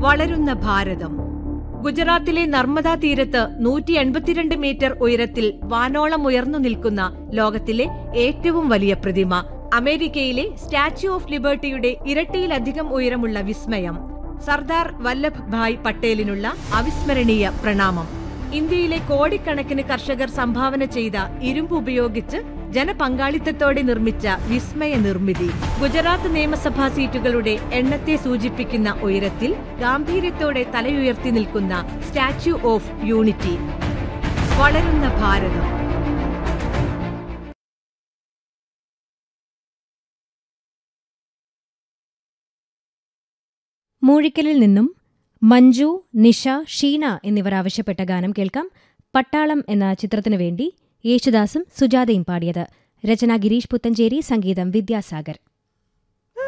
വളരുന്ന ഭാരതം ഗുജറാത്തിലെ നർമ്മദ തീരത്ത് നൂറ്റി എൺപത്തിരണ്ട് മീറ്റർ ഉയരത്തിൽ വാനോളം ഉയർന്നു നിൽക്കുന്ന ലോകത്തിലെ ഏറ്റവും വലിയ പ്രതിമ അമേരിക്കയിലെ സ്റ്റാച്യു ഓഫ് ലിബർട്ടിയുടെ ഇരട്ടിയിലധികം ഉയരമുള്ള വിസ്മയം സർദാർ വല്ലഭ് ഭായ് പട്ടേലിനുള്ള അവിസ്മരണീയ പ്രണാമം ഇന്ത്യയിലെ കോടിക്കണക്കിന് കർഷകർ സംഭാവന ചെയ്ത ഇരുമ്പ് ഉപയോഗിച്ച് ജനപങ്കാളിത്തത്തോടെ നിർമ്മിച്ച വിസ്മയ നിർമ്മിതി ഗുജറാത്ത് നിയമസഭാ സീറ്റുകളുടെ എണ്ണത്തെ സൂചിപ്പിക്കുന്ന ഉയരത്തിൽ ഗാംഭീര്യത്തോടെ തലയുയർത്തി നിൽക്കുന്ന സ്റ്റാച്യു ഓഫ് യൂണിറ്റി വളരുന്ന ഭാരതം മൂഴിക്കലിൽ നിന്നും മഞ്ജു നിഷ ഷീന എന്നിവർ ആവശ്യപ്പെട്ട ഗാനം കേൾക്കാം പട്ടാളം എന്ന ചിത്രത്തിനു വേണ്ടി യേശുദാസും സുജാതയും പാടിയത് രചന ഗിരീഷ് പുത്തഞ്ചേരി സംഗീതം വിദ്യാസാഗർ